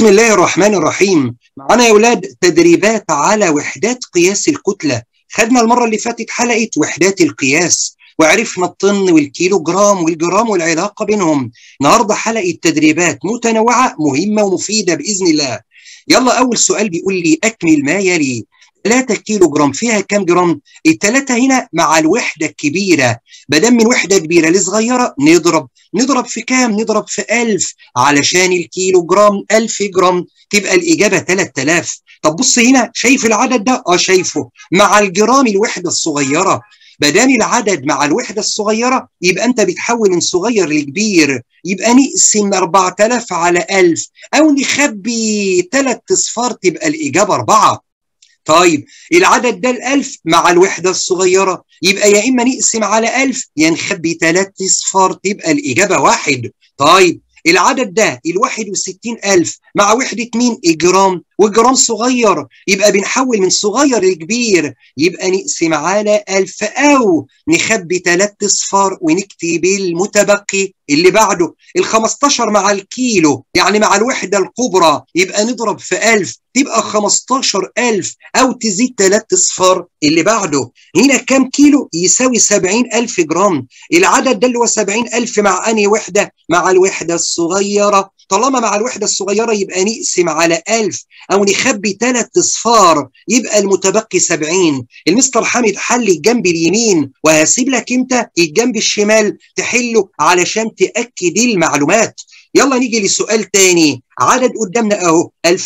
بسم الله الرحمن الرحيم معانا يا ولاد تدريبات على وحدات قياس الكتلة خدنا المرة اللي فاتت حلقة وحدات القياس وعرفنا الطن والكيلو جرام والجرام والعلاقة بينهم النهاردة حلقة تدريبات متنوعة مهمة ومفيدة بإذن الله يلا أول سؤال بيقول لي أكمل ما يلي 3 كيلو جرام فيها كام جرام؟ الثلاثة هنا مع الوحدة الكبيرة بدل من وحدة كبيرة لصغيرة نضرب نضرب في كام؟ نضرب في 1000 علشان الكيلو جرام 1000 جرام تبقى الإجابة 3000 طب بص هنا شايف العدد ده؟ اه شايفه مع الجرام الوحدة الصغيرة بدل العدد مع الوحدة الصغيرة يبقى أنت بتحول من صغير لكبير يبقى نقسم 4000 على 1000 أو نخبي ثلاث أصفار تبقى الإجابة 4 طيب العدد ده الألف مع الوحدة الصغيرة يبقى يا إما نقسم على ألف يا نخبي ثلاث أصفار تبقى الإجابة واحد طيب العدد ده الواحد وستين ألف مع وحدة مين الجرام والجرام صغير يبقى بنحول من صغير لكبير يبقى نقسم على ألف أو نخبي ثلاث أصفار ونكتب المتبقي اللي بعده ال 15 مع الكيلو يعني مع الوحدة الكبرى يبقى نضرب في 1000 تبقى 15000 أو تزيد ثلاث أصفار اللي بعده هنا كام كيلو يساوي 70000 جرام العدد ده اللي هو 70000 مع أنهي وحدة مع الوحدة الصغيرة طالما مع الوحدة الصغيرة يبقى نقسم على 1000 أو نخبي ثلاث أصفار يبقى المتبقي 70 المستر حامد حل الجنب اليمين وهسيب لك أنت الجنب الشمال تحله علشان تأكد المعلومات يلا نيجي لسؤال تاني عدد قدامنا اهو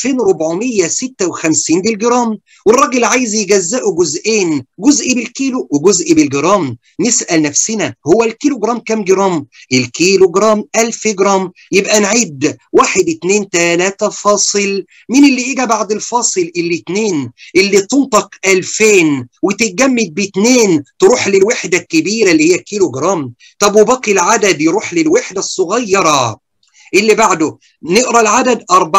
2456 بالجرام والراجل عايز يجزئه جزئين جزء بالكيلو وجزء بالجرام نسأل نفسنا هو الكيلو جرام كام جرام الكيلو جرام 1000 جرام يبقى نعد 1 2 3 فاصل مين اللي اجى بعد الفاصل الاثنين اللي تنطق 2000 وتتجمد باثنين تروح للوحدة الكبيرة اللي هي الكيلو جرام طب وباقي العدد يروح للوحدة الصغيرة اللي بعده نقرا العدد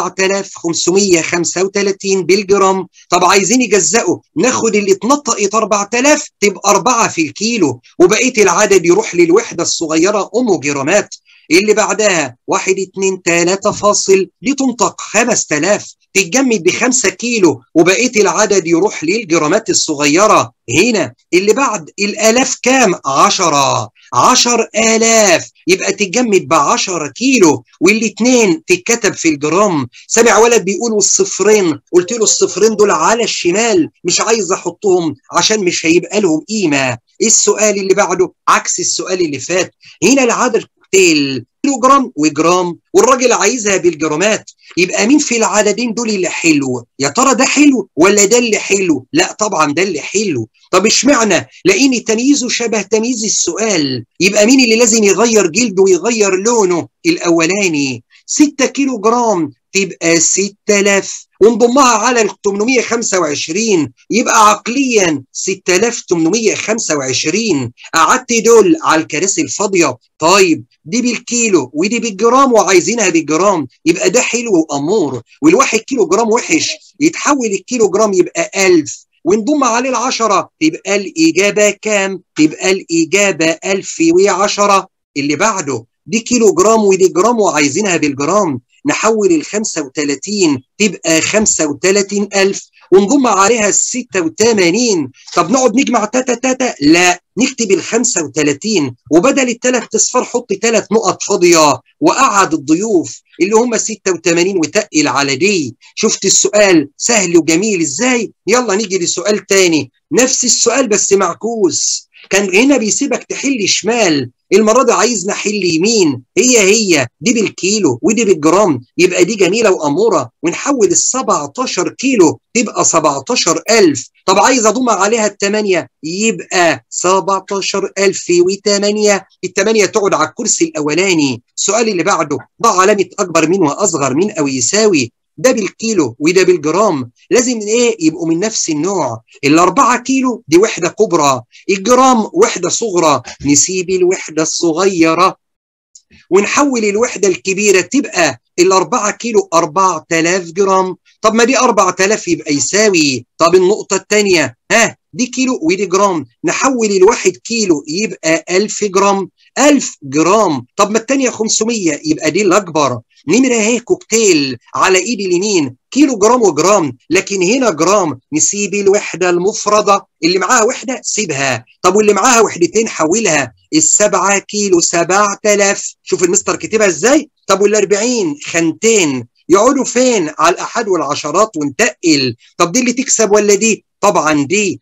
4535 بالجرام طب عايزين يجزئوا ناخد اللي اتنطقت 4000 تبقى 4 في الكيلو وبقيه العدد يروح للوحده الصغيره ام جرامات اللي بعدها 1 2 3 فاصل دي تنطق 5000 تتجمد ب 5 كيلو وبقيه العدد يروح للجرامات الصغيره هنا اللي بعد الالاف كام 10 10000 يبقى تتجمد ب 10 كيلو والاثنين تتكتب في الجرام سامع ولد بيقول والصفرين قلت له الصفرين دول على الشمال مش عايز احطهم عشان مش هيبقى لهم قيمه السؤال اللي بعده عكس السؤال اللي فات هنا العدد كوكتيل كيلو جرام وجرام والراجل عايزها بالجرامات يبقى مين في العددين دول اللي حلو يا ترى ده حلو ولا ده اللي حلو لا طبعا ده اللي حلو طب اشمعنى لان تمييزه شبه تمييز السؤال يبقى مين اللي لازم يغير جلده ويغير لونه الاولاني 6 كيلو جرام تبقى 6000 ونضمها على ال 825 يبقى عقليا 6825 قعدت دول على الكراسي الفاضيه طيب دي بالكيلو ودي بالجرام وعايزينها بالجرام يبقى ده حلو وامور والواحد كيلو جرام وحش يتحول الكيلو جرام يبقى 1000 ونضم عليه العشرة تبقى الإجابة كام؟ تبقى الإجابة 1010 اللي بعده دي كيلو جرام ودي جرام وعايزينها بالجرام نحول ال 35 تبقى 35000 ونضم عليها ال 86 طب نقعد نجمع تاتا تاتا لا نكتب ال 35 وبدل الثلاث اصفار حط ثلاث نقط فاضيه وقعد الضيوف اللي هم 86 وتقل على دي شفت السؤال سهل وجميل ازاي يلا نيجي لسؤال تاني نفس السؤال بس معكوس كان هنا بيسيبك تحل شمال المره دي عايز نحل يمين هي هي دي بالكيلو ودي بالجرام يبقى دي جميله واموره ونحول ال 17 كيلو تبقى 17000 طب عايز اضم عليها الثمانيه يبقى 17008 الثمانيه تقعد على الكرسي الاولاني السؤال اللي بعده ضع علامه اكبر من واصغر من او يساوي ده بالكيلو وده بالجرام لازم ايه يبقوا من نفس النوع الأربعة كيلو دي وحدة كبرى الجرام وحدة صغرى نسيب الوحدة الصغيرة ونحول الوحدة الكبيرة تبقى الأربعة كيلو 4000 جرام طب ما دي 4000 يبقى يساوي طب النقطة الثانية ها دي كيلو ودي جرام نحول الواحد كيلو يبقى 1000 جرام 1000 جرام طب ما الثانية 500 يبقى دي الأكبر نمره اهي كوكتيل على ايدي اليمين كيلو جرام وجرام لكن هنا جرام نسيب الوحده المفرده اللي معاها وحده سيبها طب واللي معاها وحدتين حولها السبعة كيلو سبعة آلاف شوف المستر كتبها ازاي طب والأربعين خنتين يقعدوا فين على الأحد والعشرات ونتقل طب دي اللي تكسب ولا دي طبعا دي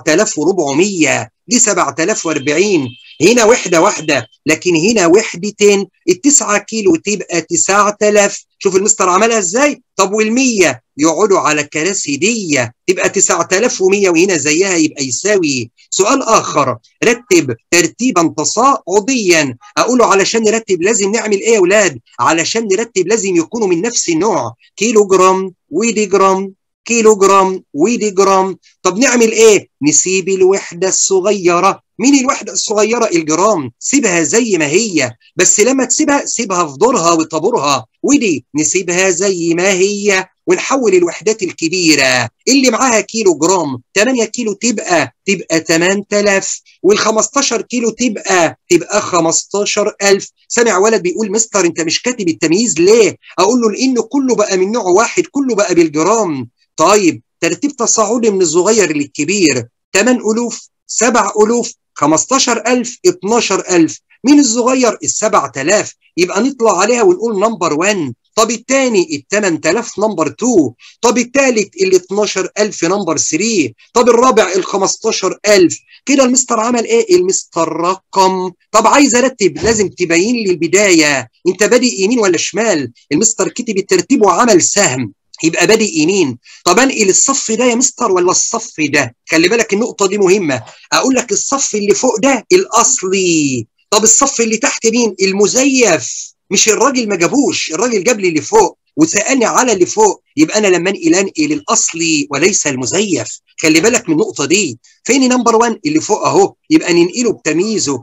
7400 دي 7040 هنا وحده واحده لكن هنا وحدتين التسعة كيلو تبقى 9000 شوف المستر عملها ازاي طب وال100 يقعدوا على كراسي دي تبقى 9100 وهنا زيها يبقى يساوي سؤال اخر رتب ترتيبا تصاعديا اقوله علشان نرتب لازم نعمل ايه يا اولاد علشان نرتب لازم يكونوا من نفس النوع كيلو جرام ودي جرام كيلو جرام ودي جرام طب نعمل ايه نسيب الوحده الصغيره مين الوحده الصغيره الجرام سيبها زي ما هي بس لما تسيبها سيبها في دورها وطابورها ودي نسيبها زي ما هي ونحول الوحدات الكبيره اللي معاها كيلو جرام 8 كيلو تبقى تبقى 8000 وال 15 كيلو تبقى تبقى 15000 سامع ولد بيقول مستر انت مش كاتب التمييز ليه اقول له لان كله بقى من نوع واحد كله بقى بالجرام طيب ترتيب تصاعدي من الصغير للكبير 8 ألوف 7 ألوف 15000 12000 مين الصغير ال 7000 يبقى نطلع عليها ونقول نمبر 1 طب الثاني ال 8000 نمبر 2 طب الثالث ال 12000 نمبر 3 طب الرابع ال 15000 كده المستر عمل ايه المستر رقم طب عايز ارتب لازم تبين لي البدايه انت بادئ يمين ولا شمال المستر كتب الترتيب وعمل سهم يبقى بادئ يمين طب انقل الصف ده يا مستر ولا الصف ده خلي بالك النقطه دي مهمه اقول لك الصف اللي فوق ده الاصلي طب الصف اللي تحت مين المزيف مش الراجل ما جابوش الراجل جاب لي اللي فوق وسالني على اللي فوق يبقى انا لما انقل انقل الاصلي وليس المزيف خلي بالك من النقطه دي فين نمبر 1 اللي فوق اهو يبقى ننقله بتمييزه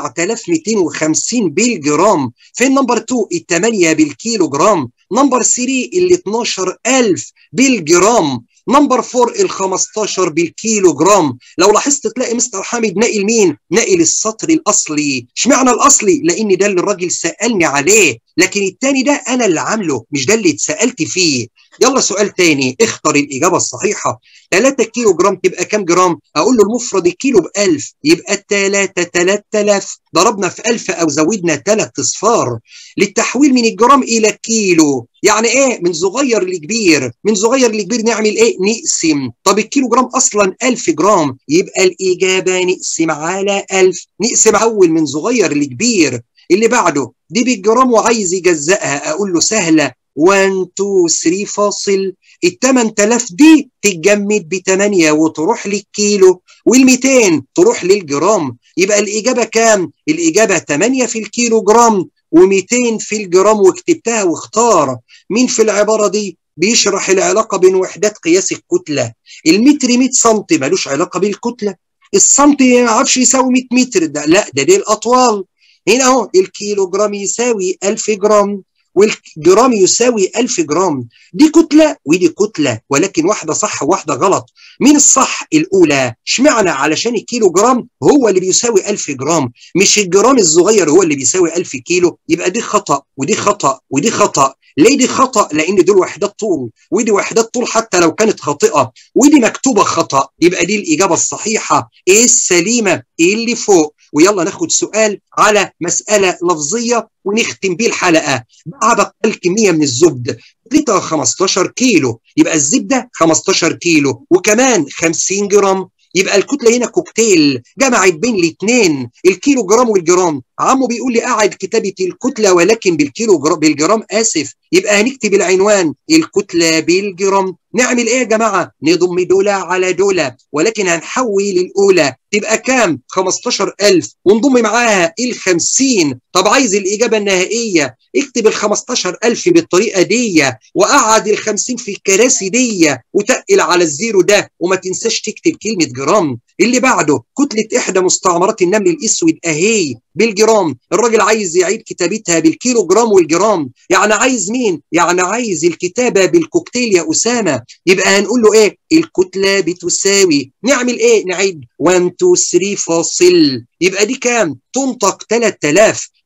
7250 بالجرام فين نمبر 2 الثمانيه بالكيلو جرام نمبر 3 ال 12000 بالجرام نمبر 4 ال 15 بالكيلو جرام لو لاحظت تلاقي مستر حامد ناقل مين ناقل السطر الاصلي اشمعنى الاصلي لان ده اللي الراجل سالني عليه لكن التاني ده انا اللي عامله مش ده اللي اتسالت فيه يلا سؤال تاني اختر الاجابه الصحيحه 3 كيلو جرام تبقى كام جرام اقول له المفرد الكيلو ب 1000 يبقى الثلاثه 3000 ضربنا في 1000 او زودنا ثلاث اصفار للتحويل من الجرام الى كيلو يعني ايه من صغير لكبير من صغير لكبير نعمل ايه نقسم طب الكيلو جرام اصلا 1000 جرام يبقى الاجابه نقسم على 1000 نقسم اول من صغير لكبير اللي بعده دي بالجرام وعايز يجزأها اقول له سهله 1 2 3 فاصل ال 8000 دي تتجمد ب 8 وتروح للكيلو وال 200 تروح للجرام يبقى الاجابه كام؟ الاجابه 8 في الكيلو جرام و200 في الجرام واكتبتها واختار مين في العباره دي؟ بيشرح العلاقه بين وحدات قياس الكتله المتر 100 سم ملوش علاقه بالكتله السنتي ما اعرفش يساوي 100 متر ده لا ده دي الاطوال هنا اهو الكيلو جرام يساوي 1000 جرام والجرام يساوي 1000 جرام دي كتلة ودي كتلة ولكن واحدة صح وواحدة غلط مين الصح الأولى اشمعنى علشان الكيلو جرام هو اللي بيساوي 1000 جرام مش الجرام الصغير هو اللي بيساوي 1000 كيلو يبقى دي خطأ ودي خطأ ودي خطأ ليه دي خطأ؟ لأن دول وحدات طول ودي وحدات طول حتى لو كانت خاطئة ودي مكتوبة خطأ يبقى دي الإجابة الصحيحة إيه السليمة؟ إيه اللي فوق؟ ويلا ناخد سؤال على مسألة لفظية ونختم بيه الحلقة باع بقال كمية من الزبد لتر 15 كيلو يبقى الزبدة 15 كيلو وكمان 50 جرام يبقى الكتله هنا كوكتيل جمعت بين الاثنين الكيلو جرام والجرام عمو بيقول لي قاعد كتابه الكتله ولكن بالكيلو جرام بالجرام اسف يبقى هنكتب العنوان الكتله بالجرام نعمل ايه يا جماعه نضم دولة على دولة ولكن هنحول الاولى تبقى كام 15000 ونضم معاها ال 50 طب عايز الاجابه النهائيه اكتب ال 15000 بالطريقه دي وقعد ال 50 في الكراسي دي وتقل على الزيرو ده وما تنساش تكتب كلمه جرام اللي بعده كتله احدى مستعمرات النمل الاسود اهي بالجرام الراجل عايز يعيد كتابتها بالكيلو جرام والجرام يعني عايز مين يعني عايز الكتابه بالكوكتيل يا اسامه يبقى هنقول له ايه الكتله بتساوي نعمل ايه نعيد 1 2 3 فاصل يبقى دي كام تنطق 3000 طب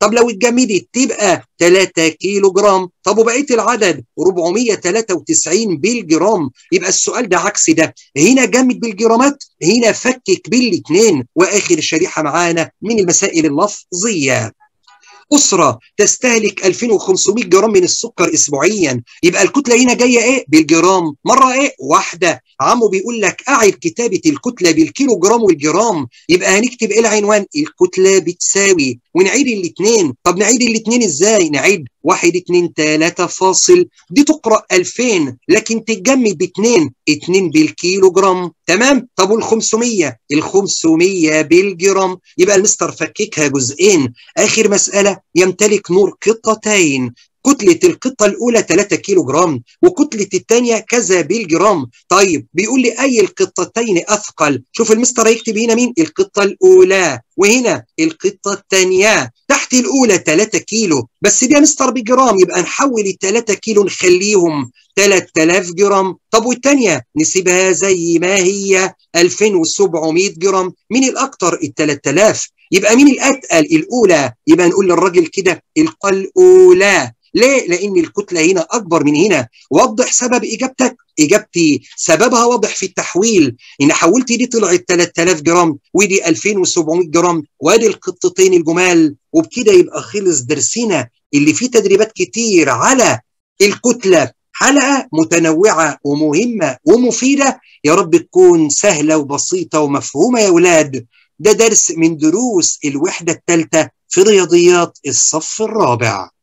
طب لو اتجمدت تبقى 3 كيلو جرام طب وبقيه العدد 493 بالجرام يبقى السؤال ده عكس ده هنا جمد بالجرامات هنا فكك بالاثنين واخر شريحه معانا من المسائل اللفظيه أسرة تستهلك 2500 جرام من السكر أسبوعيا يبقى الكتلة هنا جاية إيه؟ بالجرام مرة إيه؟ واحدة عمو بيقول لك أعد كتابة الكتلة بالكيلو جرام والجرام يبقى هنكتب إيه العنوان؟ الكتلة بتساوي ونعيد الاثنين طب نعيد الاثنين إزاي؟ نعيد واحد اتنين تلاتة فاصل دي تقرأ ألفين لكن تتجمد باتنين اتنين بالكيلو جرام تمام طب والخمسمية الخمسمية بالجرام يبقى المستر فككها جزئين آخر مسألة يمتلك نور قطتين كتلة القطة الأولى 3 كيلو جرام وكتلة الثانية كذا بالجرام طيب بيقول لي أي القطتين أثقل شوف المستر هيكتب هنا مين القطة الأولى وهنا القطة الثانية تحت الأولى 3 كيلو بس دي مستر بجرام يبقى نحول ال 3 كيلو نخليهم 3000 جرام طب والثانية نسيبها زي ما هي 2700 جرام مين الأكثر ال 3000 يبقى مين الأتقل الأولى يبقى نقول للراجل كده الأولى ليه؟ لأن الكتلة هنا أكبر من هنا وضح سبب إجابتك إجابتي سببها واضح في التحويل إن حولت دي طلعت 3000 جرام ودي 2700 جرام وادي القطتين الجمال وبكده يبقى خلص درسنا اللي فيه تدريبات كتير على الكتلة حلقة متنوعة ومهمة ومفيدة يا رب تكون سهلة وبسيطة ومفهومة يا ولاد ده درس من دروس الوحدة الثالثة في رياضيات الصف الرابع